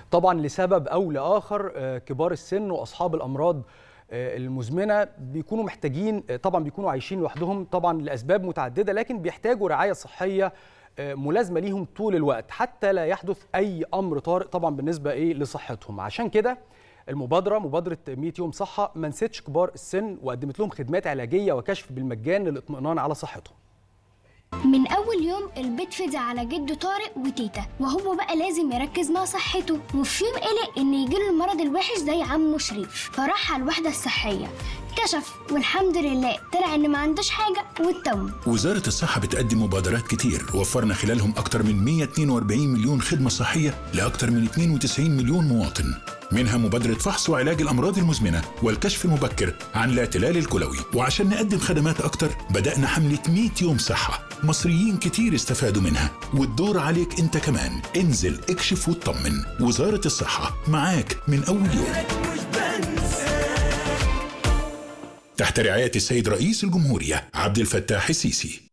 طبعا لسبب او لاخر آه، كبار السن واصحاب الامراض آه، المزمنه بيكونوا محتاجين آه، طبعا بيكونوا عايشين لوحدهم طبعا لاسباب متعدده لكن بيحتاجوا رعايه صحيه آه، ملازمه ليهم طول الوقت حتى لا يحدث اي امر طارئ طبعا بالنسبه ايه لصحتهم عشان كده المبادره مبادره 100 يوم صحه ما نسيتش كبار السن وقدمت لهم خدمات علاجيه وكشف بالمجان للاطمئنان على صحتهم من أول يوم البيت فدي على جده طارق وتيتا وهو بقى لازم يركز مع صحته وفي يوم قلق إن يجيله المرض الوحش زي عمه شريف فراح على الوحدة الصحية كشف والحمد لله طلع إن ما عندوش حاجة واطمن وزارة الصحة بتقدم مبادرات كتير وفرنا خلالهم أكتر من 142 مليون خدمة صحية لأكتر من 92 مليون مواطن منها مبادرة فحص وعلاج الأمراض المزمنة والكشف المبكر عن الاعتلال الكلوي وعشان نقدم خدمات أكتر بدأنا حملة 100 يوم صحة مصريين كتير استفادوا منها والدور عليك أنت كمان انزل اكشف واطمن وزارة الصحة معاك من أول يوم تحت رعاية السيد رئيس الجمهورية عبد الفتاح السيسي